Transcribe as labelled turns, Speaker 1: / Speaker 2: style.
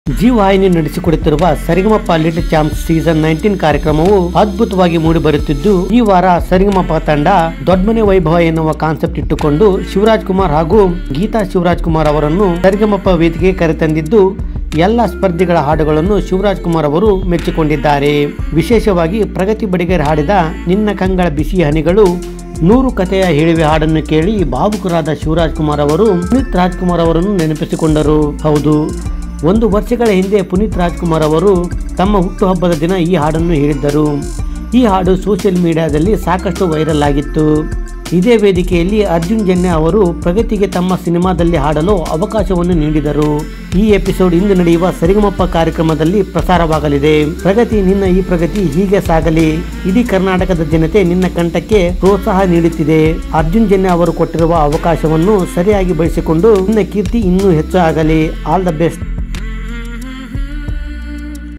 Speaker 1: G ವಾಹಿನಿ ನಡೆಸಿಕೊಡುತ್ತಿರುವ Sarigamapa little champs season nineteen ಕಾರ್ಯಕ್ರಮವು ಅದ್ಭುತವಾಗಿ ಮೂಡಿ ಬರುತ್ತಿದ್ದು ಈ ವಾರ ಸರಿಗಮಪ ತಂಡ ದೊಡ್ಡಮನೆ ವೈಭವ ಎನ್ನುವ ಕಾನ್ಸೆಪ್ಟ್ ಇಟ್ಟುಕೊಂಡು ಶಿವರಾಜ್ ಕುಮಾರ್ ಹಾಗೂ ಗೀತಾ ಶಿವರಾಜ್ ಕುಮಾರ್ ಅವರನ್ನು ಸರಿಗಮಪ ವೇದಿಕೆಗೆ ಕರೆತಂದಿದ್ದು ಎಲ್ಲ ಸ್ಪರ್ಧಿಗಳ ಹಾಡುಗಳನ್ನು ಶಿವರಾಜ್ ಕುಮಾರ್ ಅವರು ಮೆಚ್ಚಿಕೊಂಡಿದ್ದಾರೆ ವಿಶೇಷವಾಗಿ ಪ್ರಗತಿ ಬಡಿಗೇರ್ ಹಾಡಿದ ನಿನ್ನ ಕಂಗಳ ಬಿಸಿ ಹನಿಗಳು ನೂರು ಕಥೆಯ ಹೇಳಿವೆ ಹಾಡನ್ನು ಕೇಳಿ ಭಾವುಕರಾದ ಶಿವರಾಜ್ ಕುಮಾರ್ ಅವರು ಪುನೀತ್ ರಾಜ್ಕುಮಾರ್ ಅವರನ್ನು ನೆನಪಿಸಿಕೊಂಡರು ಹೌದು ಒಂದು ವರ್ಷಗಳ ಹಿಂದೆ ಪುನೀತ್ ರಾಜ್ಕುಮಾರ್ ಅವರು ತಮ್ಮ ಹುಟ್ಟುಹಬ್ಬದ ದಿನ ಈ ಹಾಡನ್ನು ಹೇಳಿದ್ದರು ಈ ಹಾಡು ಸೋಷಿಯಲ್ ಮೀಡಿಯಾದಲ್ಲಿ ಸಾಕಷ್ಟು ವೈರಲ್ ಆಗಿತ್ತು ಇದೇ ವೇದಿಕೆಯಲ್ಲಿ ಅರ್ಜುನ್ ಜನ್ಯ ಅವರು ಪ್ರಗತಿಗೆ ತಮ್ಮ ಸಿನಿಮಾದಲ್ಲಿ ಹಾಡಲು ಅವಕಾಶವನ್ನು ನೀಡಿದರು ಈ ಎಪಿಸೋಡ್ ಇಂದು ನಡೆಯುವ ಸರಿಗಮಪ್ಪ ಕಾರ್ಯಕ್ರಮದಲ್ಲಿ ಪ್ರಸಾರವಾಗಲಿದೆ ಪ್ರಗತಿ ನಿನ್ನ ಈ ಪ್ರಗತಿ ಹೀಗೆ ಸಾಗಲಿ ಇಡೀ ಕರ್ನಾಟಕದ ಜನತೆ ನಿನ್ನ ಕಂಠಕ್ಕೆ ಪ್ರೋತ್ಸಾಹ ನೀಡುತ್ತಿದೆ ಅರ್ಜುನ್ ಜನ್ಯ ಅವರು ಕೊಟ್ಟಿರುವ ಅವಕಾಶವನ್ನು ಸರಿಯಾಗಿ ಬಳಸಿಕೊಂಡು ನಿನ್ನ ಕೀರ್ತಿ ಇನ್ನೂ ಹೆಚ್ಚು ಆಗಲಿ ಆಲ್ ದ ಬೆಸ್ಟ್